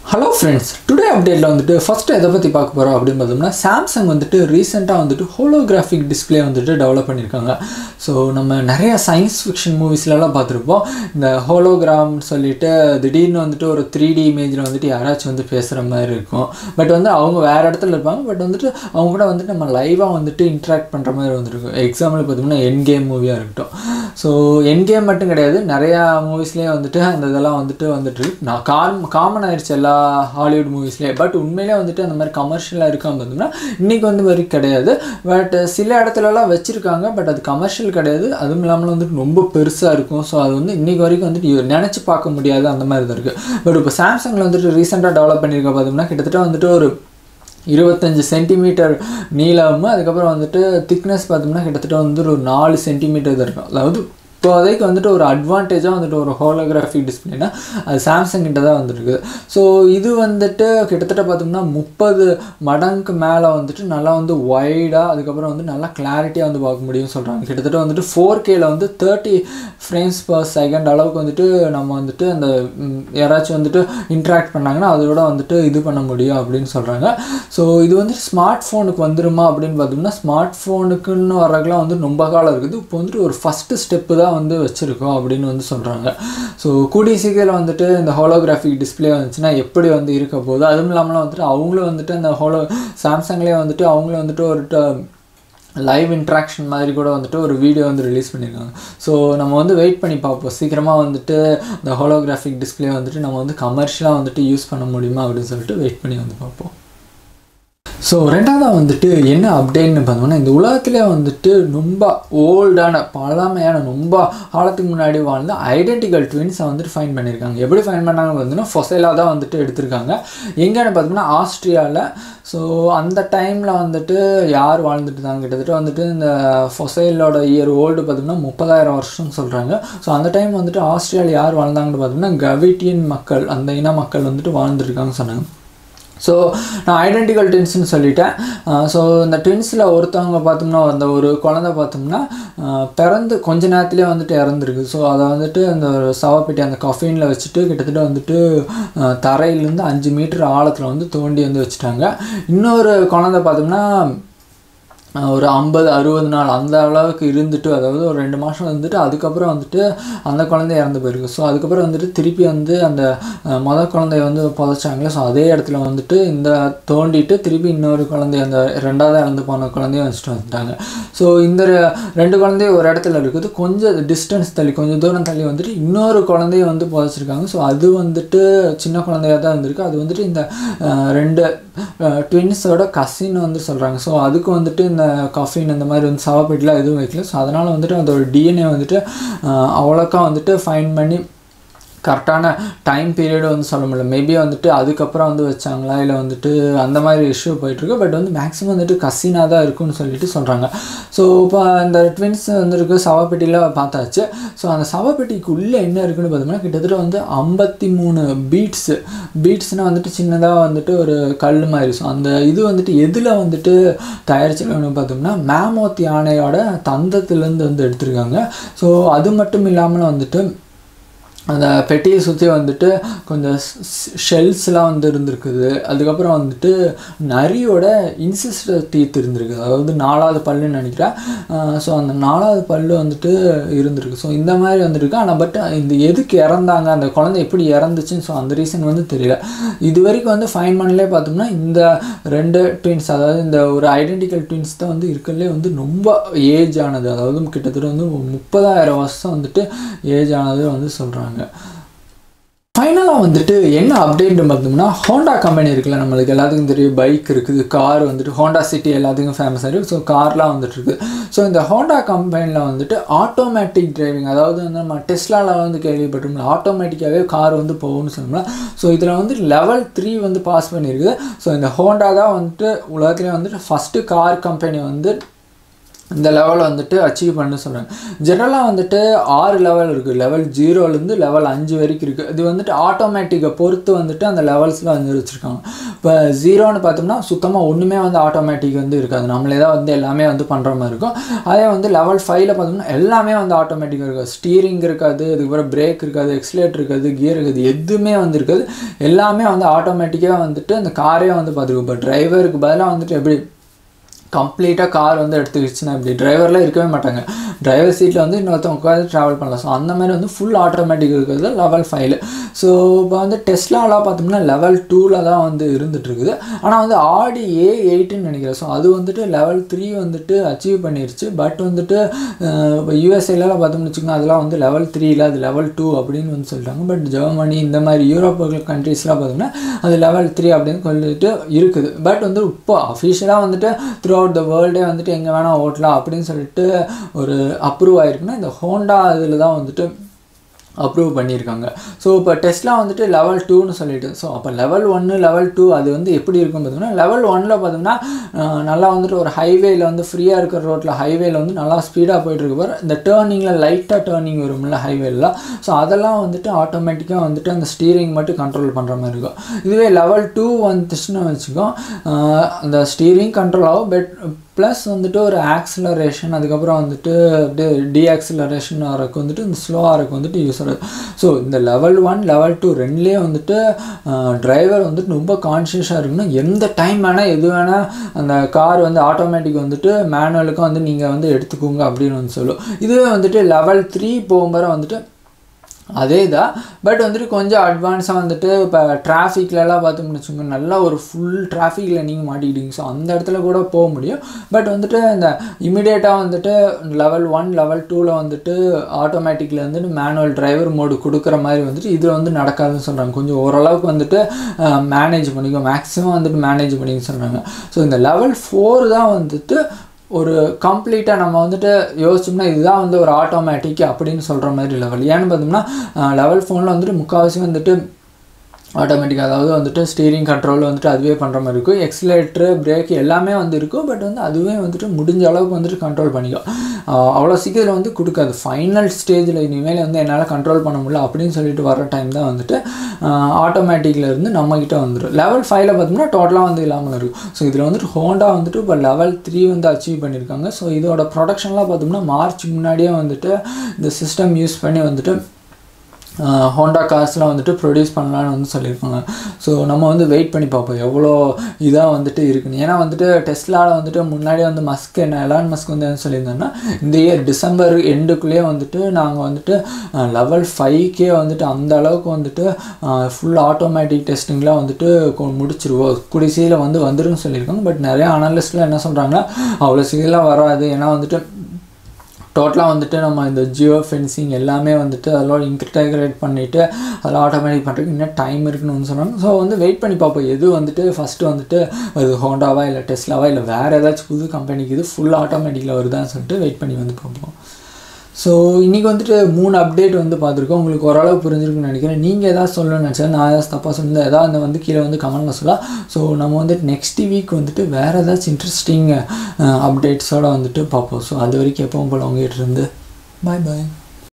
Hello friends today அப்டேட்டில் வந்துட்டு first எதை பற்றி பார்க்க போகிறோம் அப்படின்னு பார்த்தோம்னா சாம்சங் வந்துட்டு ரீசெண்டாக வந்துட்டு ஹோலோகிராஃபிக் டிஸ்பிளே வந்துட்டு டெவலப் பண்ணியிருக்காங்க ஸோ நம்ம நிறைய சயின்ஸ் ஃபிக்ஷன் மூவிஸ்லலாம் பார்த்துருப்போம் இந்த ஹோலோகிராம்னு சொல்லிட்டு திடீர்னு வந்துட்டு ஒரு த்ரீ டி இமேஜில் வந்துட்டு யாராச்சும் வந்து பேசுகிற மாதிரி இருக்கும் பட் வந்து அவங்க வேறு இடத்துல இருப்பாங்க பட் வந்துட்டு அவங்க கூட வந்துட்டு நம்ம லைவாக வந்துட்டு இன்ட்ராக்ட் பண்ணுற மாதிரி வந்துருக்கும் எக்ஸாம்பிள் பார்த்தோம்னா என் கேம் மூவியாக இருக்கட்டும் ஸோ என் கேம் மட்டும் கிடையாது நிறையா மூவிஸ்லேயே வந்துட்டு அந்த இதெல்லாம் வந்துட்டு வந்துட்டு இருக்கு. நான் காம் காமன் ஆயிடுச்சு எல்லா ஹாலிவுட் மூவிஸ்லேயே பட் உண்மையிலே வந்துட்டு அந்த மாதிரி கமர்ஷியலாக இருக்காம பார்த்தோம்னா இன்றைக்கி வந்து வரைக்கும் கிடையாது பட் சில இடத்துலலாம் வச்சுருக்காங்க பட் அது கமர்ஷியல் கிடையாது அதுவும் இல்லாமல் வந்துட்டு ரொம்ப பெருசாக இருக்கும் ஸோ அது வந்து இன்றைக்கி வரைக்கும் வந்துட்டு நினச்சி பார்க்க முடியாது அந்த மாதிரி தான் இருக்குது பட் இப்போ சாம்சங்கில் வந்துட்டு ரீசெண்டாக டெவலப் பண்ணியிருக்க பார்த்தோம்னா கிட்டத்தட்ட வந்துட்டு ஒரு இருபத்தஞ்சி சென்டிமீட்டர் நீளமும் அதுக்கப்புறம் வந்துட்டு திக்னஸ் பார்த்தோம்னா கிட்டத்தட்ட வந்து ஒரு நாலு சென்டிமீட்டர் தான் இருக்கும் அதாவது இப்போதைக்கு வந்துட்டு ஒரு அட்வான்டேஜாக வந்துட்டு ஒரு ஹோலோகிராஃபிக் டிஸ்பிளேனா அது சாம்சங் கிட்ட தான் வந்துருக்கு ஸோ இது வந்துட்டு கிட்டத்தட்ட பார்த்தோம்னா முப்பது மடங்கு மேலே வந்துட்டு நல்லா வந்து ஒய்டாக அதுக்கப்புறம் வந்து நல்லா கிளாரிட்டியாக வந்து பார்க்க முடியும்னு சொல்கிறாங்க கிட்டத்தட்ட வந்துட்டு ஃபோர் கேல வந்து தேர்ட்டி ஃப்ரேம்ஸ் பர் செகண்ட் அளவுக்கு வந்துட்டு நம்ம வந்துட்டு அந்த ம், யாராச்சும் வந்துட்டு இன்ட்ராக்ட் பண்ணாங்கன்னா அதோட வந்துட்டு இது பண்ண முடியும் அப்படின்னு சொல்கிறாங்க ஸோ இது வந்து ஸ்மார்ட் ஃபோனுக்கு வந்துருமா அப்படின்னு பார்த்தோம்னா ஸ்மார்ட் ஃபோனுக்குன்னு வர்றதுக்குலாம் வந்து ரொம்ப காலம் இருக்குது இப்போ வந்துட்டு ஒரு ஃபஸ்ட்டு ஸ்டெப்பு தான் வந்து வச்சுருக்கோம் அப்படின்னு வந்து சொல்கிறாங்க ஸோ கூடிய சீக்கிரம் வந்துட்டு இந்த ஹோலோகிராஃபிக் டிஸ்பிளே வந்துச்சுன்னா எப்படி வந்து இருக்க போகுது அதுவும் இல்லாமல் வந்துட்டு அவங்களும் வந்துட்டு அந்த ஹோலோ சாம்சங்லேயே வந்துட்டு அவங்களும் வந்துட்டு ஒரு லைவ் இன்ட்ராக்ஷன் மாதிரி கூட வந்துட்டு ஒரு வீடியோ வந்து ரிலீஸ் பண்ணியிருக்காங்க ஸோ நம்ம வந்து வெயிட் பண்ணி பார்ப்போம் சீக்கிரமாக வந்துட்டு இந்த ஹோலோகிராஃபிக் டிஸ்பிளே வந்துட்டு நம்ம வந்து கமர்ஷியலாக வந்துட்டு யூஸ் பண்ண முடியுமா அப்படின்னு சொல்லிட்டு வெயிட் பண்ணி வந்து பார்ப்போம் ஸோ ரெண்டாவதாக வந்துட்டு என்ன அப்டேட்னு பார்த்தோம்னா இந்த உலகத்திலே வந்துட்டு ரொம்ப ஓல்டான பழமையான ரொம்ப காலத்துக்கு முன்னாடி வாழ்ந்த ஐடென்டிக்கல் ட்வின்ஸை வந்துட்டு ஃபைன் பண்ணியிருக்காங்க எப்படி ஃபைன் பண்ணாங்கன்னு பார்த்தீங்கன்னா ஃபொசைலாக தான் வந்துட்டு எடுத்திருக்காங்க எங்கன்னு பார்த்தோம்னா ஆஸ்திரியாவில் ஸோ அந்த டைமில் வந்துட்டு யார் வாழ்ந்துட்டு இருந்தாங்க கிட்டத்தட்ட வந்துட்டு இந்த ஃபொசைலோட இயர் ஓல்டு பார்த்தோம்னா முப்பதாயிரம் வருஷம்னு சொல்கிறாங்க ஸோ அந்த டைம் வந்துட்டு ஆஸ்திரியாவில் யார் வாழ்ந்தாங்கன்னு பார்த்தோம்னா கவிட்டியன் மக்கள் அந்த இன மக்கள் வந்துட்டு வாழ்ந்துருக்காங்கன்னு சொன்னாங்க ஸோ நான் ஐடென்டிக்கல் ட்வின்ஸ்னு சொல்லிட்டேன் ஸோ இந்த ட்வின்ஸில் ஒருத்தவங்க பார்த்தோம்னா அந்த ஒரு குழந்தை பார்த்தோம்னா ஆஹ் பிறந்து கொஞ்ச நேரத்துலேயே வந்துட்டு இறந்துருக்கு ஸோ அதை வந்துட்டு அந்த ஒரு சவப்பெட்டி அந்த கஃபீனில் வச்சுட்டு கிட்டத்தட்ட வந்துட்டு ஆஹ் தரையிலேருந்து அஞ்சு மீட்டர் ஆழத்தில் வந்து தோண்டி வந்து வச்சுட்டாங்க இன்னொரு குழந்தை பார்த்தோம்னா ஆஹ் ஒரு ஐம்பது அறுபது நாள் அந்த அளவுக்கு இருந்துட்டு அதாவது ஒரு ரெண்டு மாதம் இருந்துட்டு அதுக்கப்புறம் வந்துட்டு அந்த குழந்தை இறந்து போயிருக்கு ஸோ அதுக்கப்புறம் வந்துட்டு திருப்பி வந்து அந்த ஆஹ் மொத குழந்தைய வந்து புதைச்சாங்களே ஸோ அதே இடத்துல வந்துட்டு இந்த தோண்டிட்டு திருப்பி இன்னொரு குழந்தைய அந்த ரெண்டாவது இறந்து போன குழந்தைய வச்சுட்டு வந்துட்டாங்க ஸோ இந்த ரெ- ரெண்டு குழந்தைய ஒரு இடத்துல இருக்குது கொஞ்சம் டிஸ்டன்ஸ் தள்ளி கொஞ்சம் தூரம் தள்ளி வந்துட்டு இன்னொரு குழந்தைய வந்து புதைச்சிருக்காங்க ஸோ அது வந்துட்டு சின்ன குழந்தையா தான் இருந்திருக்கு அது வந்துட்டு இந்த ஆஹ் ரெண்டு ட்வின்ஸோட கசின் வந்து சொல்கிறாங்க ஸோ அதுக்கு வந்துட்டு இந்த கஃபின் இந்த மாதிரி வந்து சவப்பெட்டிலாம் எதுவும் வைக்கல ஸோ அதனால் வந்துட்டு அதோட டிஎன்ஏ வந்துட்டு ஆஹ் அவ்வளோக்கா வந்துட்டு ஃபைன் பண்ணி கரெக்டான டைம் பீரியட் வந்து சொல்ல முடியல மேபி வந்துட்டு அதுக்கப்புறம் வந்து வச்சாங்களா இல்லை வந்துட்டு அந்த மாதிரி இஷ்யூ போயிட்டுருக்கு பட் வந்து மேக்ஸிமம் வந்துட்டு கசினாக தான் இருக்குன்னு சொல்லிட்டு சொல்கிறாங்க ஸோ இப்போ இந்த ட்வின்ஸ் வந்துருக்கு சவப்பெட்டியில் பார்த்தாச்சு ஸோ அந்த சவப்பெட்டிக்கு உள்ளே என்ன இருக்குன்னு பார்த்தோம்னா கிட்டத்தட்ட வந்து ஐம்பத்தி மூணு பீட்ஸு பீட்ஸ்னால் வந்துட்டு சின்னதாக வந்துட்டு ஒரு கல் மாதிரி ஸோ அந்த இது வந்துட்டு எதில் வந்துட்டு தயாரிச்சிருக்காங்கன்னு பார்த்தோம்னா மேமோத் யானையோட தந்தத்துலேருந்து வந்து எடுத்திருக்காங்க ஸோ அது மட்டும் இல்லாமல் வந்துட்டு அந்த பெட்டியை சுற்றி வந்துட்டு கொஞ்சம் ஷெல்ஸ்லாம் வந்து இருந்திருக்குது அதுக்கப்புறம் வந்துட்டு நரியோட இன்சிஸ்டர் டீத் இருந்திருக்கு அதாவது நாலாவது பல்லுன்னு நினைக்கிறேன் ஸோ அந்த நாலாவது பல்லு வந்துட்டு இருந்திருக்கு ஸோ இந்த மாதிரி வந்துருக்கு ஆனால் பட் இந்த எதுக்கு இறந்தாங்க அந்த குழந்தை எப்படி இறந்துச்சுன்னு ஸோ அந்த ரீசன் வந்து தெரியல இது வரைக்கும் வந்து ஃபைன் பண்ணலே பார்த்தோம்னா இந்த ரெண்டு ட்வின்ஸ் அதாவது இந்த ஒரு ஐடென்டிக்கல் ட்வின்ஸ் தான் வந்து இருக்கிறதுலே வந்து ரொம்ப ஏஜ் ஆனது அதாவது கிட்டத்தட்ட வந்து முப்பதாயிரம் வருஷம் வந்துட்டு ஏஜ் ஆனது வந்து சொல்கிறாங்க ஃபைனலாக வந்துட்டு என்ன அப்டேட்னு பார்த்தோம்னா ஹோண்டா கம்பெனி இருக்குல்ல நம்மளுக்கு எல்லாத்துக்கும் தெரியும் பைக் இருக்குது கார் வந்துட்டு ஹோண்டா சிட்டி எல்லாத்துக்கும் ஃபேமஸாக இருக்குது ஸோ கார்லாம் வந்துட்டு இருக்கு ஸோ இந்த ஹோண்டா கம்பெனியில் வந்துட்டு ஆட்டோமேட்டிக் டிரைவிங் அதாவது வந்து நம்ம டெஸ்லாவில் வந்து கேள்விப்பட்டோம்ல ஆட்டோமேட்டிக்காகவே கார் வந்து போகும்னு சொன்னோம்னா ஸோ இதில் வந்து லெவல் த்ரீ வந்து பாஸ் பண்ணியிருக்குது ஸோ இந்த ஹோண்டா தான் வந்துட்டு உலகத்துலேயே வந்துட்டு ஃபஸ்ட்டு கார் கம்பெனி வந்து இந்த லெவலை வந்துட்டு அச்சீவ் பண்ண சொல்கிறாங்க ஜென்ரலாக வந்துட்டு ஆறு லெவல் இருக்குது லெவல் ஜீரோலேருந்து லெவல் அஞ்சு வரைக்கும் இருக்குது இது வந்துட்டு ஆட்டோமேட்டிக்கை பொறுத்து வந்துட்டு அந்த லெவல்ஸில் வந்து வச்சுருக்காங்க இப்போ ஜீரோன்னு பார்த்தோம்னா சுத்தமாக ஒன்றுமே வந்து ஆட்டோமேட்டிக் வந்து இருக்காது நம்மளே தான் வந்து எல்லாமே வந்து பண்ணுற மாதிரி இருக்கும் அதே வந்து லெவல் ஃபைவ்ல பார்த்தோம்னா எல்லாமே வந்து ஆட்டோமேட்டிக்காக இருக்காது ஸ்டீரிங் இருக்காது அதுக்கப்புறம் பிரேக் இருக்காது எக்ஸலேட் இருக்காது கியர் இருக்காது எதுவுமே வந்து இருக்காது எல்லாமே வந்து ஆட்டோமேட்டிக்காக வந்துட்டு அந்த காரே வந்து பார்த்துருக்கும் இப்போ டிரைவருக்கு பதிலாக வந்துட்டு எப்படி கம்ப்ளீட்டாக கார் வந்து எடுத்துக்கிச்சுன்னா இப்படி டிரைவர்லாம் இருக்கவே மாட்டாங்க டிரைவர் சீட்டில் வந்து இன்னொருத்தவங்க உட்காந்து ட்ராவல் பண்ணலாம் ஸோ அந்த மாதிரி வந்து ஃபுல் ஆட்டோமேட்டிக் இருக்கிறது லெவல் ஃபைவ்ல ஸோ இப்போ வந்து டெஸ்ட்லாலாம் பார்த்தோம்னா லெவல் டூவில் தான் வந்து இருந்துட்டு இருக்குது ஆனால் வந்து ஆடி ஏ எயிட்டுன்னு நினைக்கிறேன் ஸோ அது வந்துட்டு லெவல் த்ரீ வந்துட்டு அச்சீவ் பண்ணிருச்சு பட் வந்துட்டு இப்போ யூஎஸ்ஏலாம் பார்த்தோம்னு வச்சுக்கோங்க அதெல்லாம் வந்து லெவல் த்ரீல அது லெவல் டூ அப்படின்னு வந்து சொல்லிட்டாங்க பட் ஜெர்மனி இந்த மாதிரி யூரோப் கண்ட்ரீஸ்லாம் பார்த்தோம்னா அது லெவல் த்ரீ அப்படின்னு சொல்லிட்டு இருக்குது பட் வந்து இப்போ அஃபிஷியலாக வந்துட்டு த்ரூ அவுட் த வேர்ல்டே வந்துட்டு எங்கே வேணால் ஓட்டலாம் அப்படின்னு சொல்லிட்டு ஒரு அப்ரூவ் ஆயிருக்குன்னா இந்த ஹோண்டா இதில் தான் வந்துட்டு அப்ரூவ் பண்ணியிருக்காங்க ஸோ இப்போ டெஸ்ட்லாம் வந்துட்டு லெவல் டூன்னு சொல்லிட்டு ஸோ அப்போ லெவல் ஒன்று லெவல் டூ அது வந்து எப்படி இருக்கும் பார்த்தோம்னா லெவல் ஒனில் பார்த்தோம்னா அஹ், நல்லா வந்துட்டு ஒரு ஹைவேல வந்து ஃப்ரீயாக இருக்கிற ரோட்டில் ஹைவேல வந்து நல்லா ஸ்பீடாக போயிட்டு இருக்கு பாரு இந்த டேர்னிங்கில் லைட்டாக டேர்னிங் வரும்ல ஹைவேலாம் ஸோ அதெல்லாம் வந்துட்டு ஆட்டோமேட்டிக்காக வந்துட்டு அந்த ஸ்டீரிங் மட்டும் கண்ட்ரோல் பண்ணுற மாதிரி இருக்கும் இதுவே லெவல் டூ வந்துச்சுன்னு வச்சுக்கோ அஹ், அந்த ஸ்டீரிங் கண்ட்ரோல் ஆகும் பட் ப்ளஸ் வந்துட்டு ஒரு ஆக்சிலரேஷன் அதுக்கப்புறம் வந்துட்டு அப்படியே டீஆக்சிலரேஷன் ஆகிறதுக்கு வந்துட்டு இந்த ஸ்லோ ஆகிறதுக்கு வந்துட்டு யூஸ் ஆகுது ஸோ இந்த லெவல் ஒன் லெவல் டூ ரெண்டுலேயே வந்துட்டு டிரைவர் வந்துட்டு ரொம்ப கான்ஷியஸாக இருக்கணும் எந்த டைம் வேணால் எது வேணால் அந்த கார் வந்து ஆட்டோமேட்டிக் வந்துட்டு மேனுவலுக்கும் வந்து நீங்கள் வந்து எடுத்துக்கோங்க அப்படின்னு வந்து சொல்லும் இதுவே வந்துட்டு லெவல் த்ரீ போகும்போது வந்துட்டு அதே தான் பட் வந்துட்டு கொஞ்சம் அட்வான்ஸாக வந்துட்டு இப்போ டிராஃபிக்லலாம் பார்த்தோம்னு வச்சுக்கோங்க நல்லா ஒரு ஃபுல் டிராஃபிக்கில் நீங்கள் மாட்டிக்கிட்டீங்க ஸோ அந்த இடத்துல கூட போக முடியும் பட் வந்துட்டு இந்த இமிடியேட்டாக வந்துட்டு லெவல் ஒன் லெவல் டூவில் வந்துட்டு ஆட்டோமேட்டிக்கில் வந்துட்டு மேனுவல் டிரைவர் மோடு கொடுக்குற மாதிரி வந்துட்டு இதில் வந்து நடக்காதுன்னு சொல்கிறாங்க கொஞ்சம் ஓரளவுக்கு வந்துட்டு மேனேஜ் பண்ணிக்கோ மேக்ஸிமம் வந்துட்டு மேனேஜ் பண்ணிக்க சொல்கிறாங்க ஸோ இந்த லெவல் ஃபோர் தான் வந்துட்டு ஒரு கம்ப்ளீட்டாக நம்ம வந்துட்டு யோசிச்சோம்னா இதுதான் வந்து ஒரு ஆட்டோமேட்டிக் அப்படின்னு சொல்கிற மாதிரி லெவல் ஏன்னு பார்த்தோம்னா லெவல் ஃபோனில் வந்துட்டு முக்கால்வாசி வந்துட்டு ஆட்டோமேட்டிக் அதாவது வந்துட்டு ஸ்டீரிங் கண்ட்ரோல் வந்துட்டு அதுவே பண்ணுற மாதிரி இருக்கும் எக்ஸிலேட்ரு பிரேக் எல்லாமே வந்து இருக்கும் பட் வந்து அதுவே வந்துட்டு முடிஞ்ச அளவுக்கு வந்துட்டு கண்ட்ரோல் பண்ணிக்கும் ஆஹ் அவ்வளோ சீக்கிரம் வந்து கொடுக்காது ஃபைனல் ஸ்டேஜில் இனிமேல் வந்து என்னால் கண்ட்ரோல் பண்ண முடியல அப்படின்னு சொல்லிட்டு வர டைம் தான் வந்துட்டு ஆட்டோமேட்டிக்கில் இருந்து நம்மக்கிட்ட வந்துடும் லெவல் ஃபைவ்ல பார்த்தோம்னா டோட்டலாக வந்து இல்லாமல் இருக்கும் ஸோ இதில் வந்துட்டு ஹோண்டா வந்துட்டு இப்போ லெவல் த்ரீ வந்து அச்சீவ் பண்ணியிருக்காங்க ஸோ இதோட ப்ரொடக்ஷன்லாம் பார்த்தோம்னா மார்ச் முன்னாடியே வந்துட்டு இந்த சிஸ்டம் யூஸ் பண்ணி வந்துட்டு ஹோண்டா கார்ஸ்லாம் வந்துட்டு ப்ரொடியூஸ் பண்ணலான்னு வந்து சொல்லியிருக்காங்க ஸோ நம்ம வந்து வெயிட் பண்ணி பார்ப்போம் எவ்வளோ இதாக வந்துட்டு இருக்குன்னு ஏன்னா வந்துட்டு டெஸ்லாவில் வந்துட்டு முன்னாடியே வந்து மஸ்க் என்ன எலான் மஸ்க் வந்து என்ன சொல்லியிருந்தோன்னா இந்த இயர் டிசம்பர் எண்டுக்குள்ளேயே வந்துட்டு நாங்கள் வந்துட்டு லெவல் ஃபைவ்க்கே வந்துட்டு அந்த அளவுக்கு வந்துட்டு ஃபுல் ஆட்டோமேட்டிக் டெஸ்டிங்லாம் வந்துட்டு கொ- முடிச்சிருவோம் கூடிய சீக்கிரம் வந்து வந்துருன்னு சொல்லியிருக்காங்க பட் நிறைய அனலிஸ்ட்லாம் என்ன சொல்கிறாங்கன்னா அவ்வளோ சீக்கிரம் வராது ஏன்னா வந்துட்டு டோட்டலாக வந்துட்டு நம்ம இந்த ஜியோ ஃபென்சிங் எல்லாமே வந்துட்டு அதோட இன்டெகிரேட் பண்ணிவிட்டு அதில் ஆட்டோமேட்டிக் பண்ணுறதுக்கு இன்னும் டைம் இருக்குன்னு வந்து சொன்னாங்க ஸோ வந்து வெயிட் பண்ணி பார்ப்போம் எது வந்துட்டு ஃபஸ்ட்டு வந்துட்டு அது ஹோண்டாவா இல்லை டெஸ்லாவா இல்லை வேறு ஏதாச்சும் புது கம்பெனிக்கு இது ஃபுல் ஆட்டோமேட்டிக்கில் வருதான்னு சொல்லிட்டு வெயிட் பண்ணி வந்து பார்ப்போம் ஸோ இன்றைக்கி வந்துட்டு மூணு அப்டேட் வந்து பார்த்துருக்கோம் உங்களுக்கு ஓரளவு புரிஞ்சிருக்குன்னு நினைக்கிறேன் நீங்கள் எதாவது சொல்லணும்னு நினச்சா நான் ஏதாவது தப்பாக சொல்லியிருந்தேன் ஏதாவது வந்து கீழே வந்து கமெண்ட்டில் சொல்லலாம் ஸோ நம்ம வந்துட்டு நெக்ஸ்ட் வீக் வந்துட்டு வேறு ஏதாச்சும் இன்ட்ரெஸ்டிங் அப்டேட்ஸோடு வந்துட்டு பார்ப்போம் ஸோ அது வரைக்கும் எப்பவும் போல் உங்ககிட்ட இருந்து பாய் பாய்